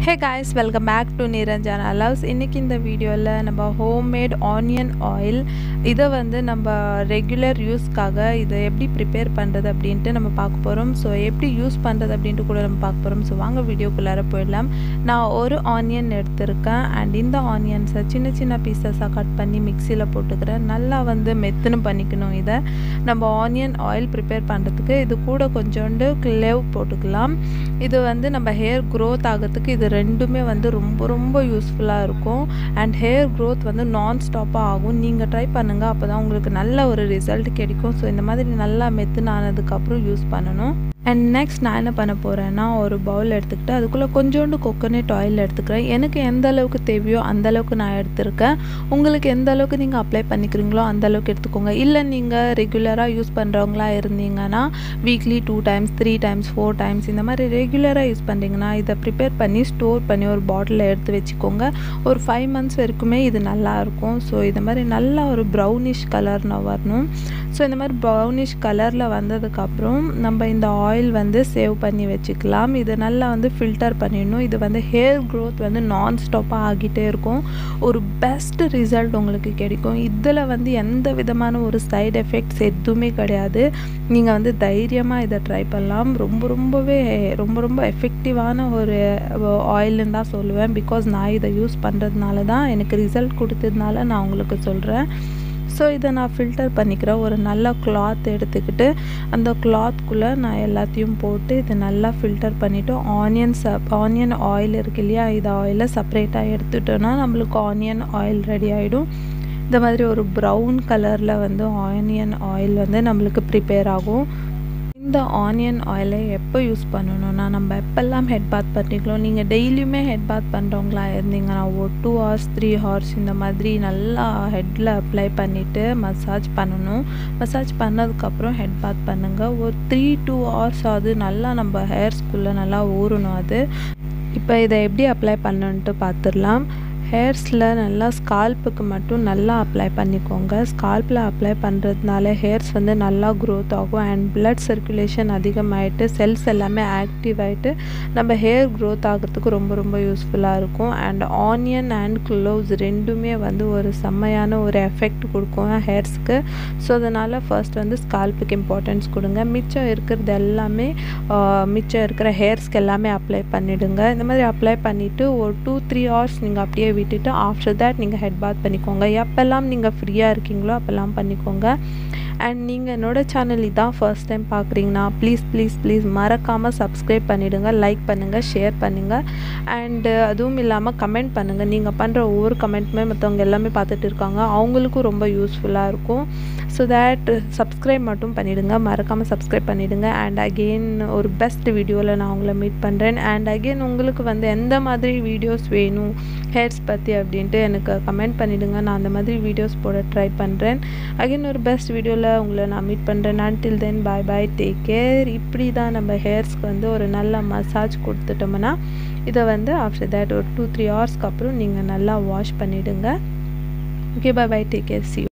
hey guys welcome back to Niranjan அலவ்ஸ் இன்றைக்கி இந்த வீடியோவில் நம்ம ஹோம்மேட் ஆனியன் ஆயில் இதை வந்து நம்ம ரெகுலர் யூஸ்க்காக இதை எப்படி ப்ரிப்பேர் பண்ணுறது அப்படின்ட்டு நம்ம பார்க்க போகிறோம் ஸோ எப்படி யூஸ் பண்ணுறது அப்படின்ட்டு கூட நம்ம பார்க்க போகிறோம் ஸோ வாங்க வீடியோக்குள்ளார போயிடலாம் நான் ஒரு ஆனியன் எடுத்திருக்கேன் அண்ட் இந்த ஆனியன்ஸை சின்ன சின்ன பீசஸாக கட் பண்ணி மிக்சியில் போட்டுக்கிறேன் நல்லா வந்து மெத்துன்னு பண்ணிக்கணும் இதை நம்ம ஆனியன் ஆயில் ப்ரிப்பேர் பண்ணுறதுக்கு இது கூட கொஞ்சோண்டு கிளேவ் போட்டுக்கலாம் இது வந்து நம்ம ஹேர் க்ரோத் ஆகிறதுக்கு இது ரெண்டுமே வந்து ரொம்ப ரொம்ப யூஸ்ஃபுல்லாக இருக்கும் அண்ட் ஹேர் க்ரோத் வந்து நான் ஸ்டாப்பாக ஆகும் நீங்கள் ட்ரை பண்ணுங்கள் அப்போ தான் உங்களுக்கு நல்ல ஒரு ரிசல்ட் கிடைக்கும் ஸோ இந்த மாதிரி நல்லா மெத்துன்னு ஆனதுக்கப்புறம் யூஸ் பண்ணணும் அண்ட் நெக்ஸ்ட் நான் என்ன பண்ண போகிறேன்னா ஒரு பவுல் எடுத்துக்கிட்டு அதுக்குள்ளே கொஞ்சோண்டு கொக்கனட் ஆயில் எடுத்துக்கிறேன் எனக்கு எந்த அளவுக்கு தேவையோ அந்த அளவுக்கு நான் எடுத்திருக்கேன் உங்களுக்கு எந்த அளவுக்கு நீங்கள் அப்ளை பண்ணிக்கிறீங்களோ அந்த அளவுக்கு எடுத்துக்கோங்க இல்லை நீங்கள் ரெகுலராக யூஸ் பண்ணுறவங்களா இருந்தீங்கன்னா weekly two times three times four times இந்த மாதிரி ரெகுலராக யூஸ் பண்ணுறீங்கன்னா இதை ப்ரிப்பேர் பண்ணி ஸ்டோர் பண்ணி ஒரு பாட்டிலில் எடுத்து வச்சுக்கோங்க ஒரு ஃபைவ் மந்த்ஸ் வரைக்குமே இது நல்லாயிருக்கும் ஸோ இந்த மாதிரி நல்லா ஒரு ப்ரௌனிஷ் கலர்னு வரணும் ஸோ இந்த மாதிரி ப்ரௌனிஷ் கலரில் வந்ததுக்கப்புறம் நம்ம இந்த ஆயில் வந்து சேவ் பண்ணி வச்சுக்கலாம் இது நல்லா வந்து ஃபில்டர் பண்ணிடணும் இது வந்து ஹேர் க்ரோத் வந்து நான் ஸ்டாப்பாக ஆகிட்டே இருக்கும் ஒரு பெஸ்ட் ரிசல்ட் உங்களுக்கு கிடைக்கும் இதில் வந்து எந்த விதமான ஒரு சைடு எஃபெக்ட்ஸ் எதுவுமே கிடையாது நீங்கள் வந்து தைரியமாக இதை ட்ரை பண்ணலாம் ரொம்ப ரொம்பவே ரொம்ப ரொம்ப எஃபெக்டிவான ஒரு ஆயில்னு தான் சொல்லுவேன் பிகாஸ் நான் இதை யூஸ் பண்ணுறதுனால தான் எனக்கு ரிசல்ட் கொடுத்ததுனால நான் உங்களுக்கு சொல்கிறேன் ஸோ இதை நான் ஃபில்டர் பண்ணிக்கிறேன் ஒரு நல்ல கிளாத் எடுத்துக்கிட்டு அந்த கிளாத்குள்ளே நான் எல்லாத்தையும் போட்டு இதை நல்லா ஃபில்டர் பண்ணிவிட்டு ஆனியன் சப் ஆனியன் ஆயில் இருக்கு இல்லையா இது ஆயிலை செப்பரேட்டாக எடுத்துட்டோன்னா நம்மளுக்கு ஆனியன் ஆயில் ரெடி ஆகிடும் இந்த மாதிரி ஒரு ப்ரௌன் கலரில் வந்து ஆனியன் ஆயில் வந்து நம்மளுக்கு ப்ரிப்பேர் ஆகும் இந்த ஆனியன் ஆயிலை எப்போ யூஸ் பண்ணணும்னா நம்ம எப்போல்லாம் ஹெட் பாத் பண்ணிக்கலாம் நீங்கள் டெய்லியுமே ஹெட் பாத் பண்ணுறவங்களா இருந்தீங்கன்னா ஒரு டூ ஹவர்ஸ் த்ரீ ஹவர்ஸ் இந்த மாதிரி நல்லா ஹெட்டில் அப்ளை பண்ணிவிட்டு மசாஜ் பண்ணணும் மசாஜ் பண்ணதுக்கப்புறம் ஹெட் பாத் பண்ணுங்கள் ஒரு த்ரீ டூ ஹவர்ஸ் ஆகுது நல்லா நம்ம ஹேர்ஸ்குள்ளே நல்லா ஊறணும் அது இப்போ இதை எப்படி அப்ளை பண்ணணுன்ட்டு பார்த்துடலாம் ஹேர்ஸில் நல்லா ஸ்கால்ப்புக்கு மட்டும் நல்லா அப்ளை பண்ணிக்கோங்க ஸ்கால்ப்பில் அப்ளை பண்ணுறதுனால ஹேர்ஸ் வந்து நல்லா க்ரோத் ஆகும் அண்ட் பிளட் சர்க்குலேஷன் அதிகமாகிட்டு செல்ஸ் எல்லாமே ஆக்டிவ் ஆகிட்டு நம்ம ஹேர் க்ரோத் ஆகிறதுக்கு ரொம்ப ரொம்ப யூஸ்ஃபுல்லாக இருக்கும் அண்ட் ஆனியன் அண்ட் க்ளோவ்ஸ் ரெண்டுமே வந்து ஒரு செம்மையான ஒரு எஃபெக்ட் கொடுக்கும் ஹேர்ஸ்க்கு ஸோ அதனால் ஃபர்ஸ்ட் வந்து ஸ்கால்ப்புக்கு இம்பார்ட்டன்ஸ் கொடுங்க மிச்சம் இருக்கிறது எல்லாமே மிச்சம் இருக்கிற ஹேர்ஸ்க்கு எல்லாமே அப்ளை பண்ணிவிடுங்க இந்த மாதிரி அப்ளை பண்ணிவிட்டு ஒரு டூ த்ரீ ஹவர்ஸ் நீங்கள் அப்படியே விட்டுட்டு ஆஃப்டர் தேட் நீங்கள் ஹெட் பாத் பண்ணிக்கோங்க எப்போல்லாம் நீங்கள் ஃப்ரீயாக இருக்கீங்களோ அப்போல்லாம் பண்ணிக்கோங்க அண்ட் நீங்கள் என்னோடய சேனல் இதான் ஃபர்ஸ்ட் டைம் பார்க்குறீங்கன்னா ப்ளீஸ் ப்ளீஸ் ப்ளீஸ் மறக்காமல் சப்ஸ்கிரைப் பண்ணிவிடுங்க லைக் பண்ணுங்கள் ஷேர் பண்ணுங்கள் அண்டு அதுவும் இல்லாமல் கமெண்ட் பண்ணுங்கள் நீங்கள் பண்ணுற ஒவ்வொரு கமெண்ட்டுமே மற்றவங்க எல்லாமே பார்த்துட்டு இருக்காங்க அவங்களுக்கும் ரொம்ப யூஸ்ஃபுல்லாக இருக்கும் ஸோ தேட் சப்ஸ்கிரைப் மட்டும் பண்ணிவிடுங்க மறக்காமல் சப்ஸ்கிரைப் பண்ணிவிடுங்க அண்ட் அகெயின் ஒரு பெஸ்ட் வீடியோவில் நான் உங்களை மீட் பண்ணுறேன் அண்ட் அகெயின் உங்களுக்கு வந்து எந்த மாதிரி வீடியோஸ் வேணும் ஹேர்ஸ் பற்றி அப்படின்ட்டு எனக்கு கமெண்ட் பண்ணிவிடுங்க நான் அந்த மாதிரி வீடியோஸ் போட ட்ரை பண்ணுறேன் அகெயின் ஒரு பெஸ்ட் வீடியோவில் உங்களை நான் மீட் பண்ணுறேன் until then bye bye take care இப்படி தான் நம்ம ஹேர்ஸ்க்கு வந்து ஒரு நல்ல மசாஜ் கொடுத்துட்டோம்னா இதை வந்து ஆஃப்டர் தேட் ஒரு டூ த்ரீ ஹவர்ஸ்க்கு அப்புறம் நீங்கள் நல்லா வாஷ் பண்ணிவிடுங்க okay bye bye take care C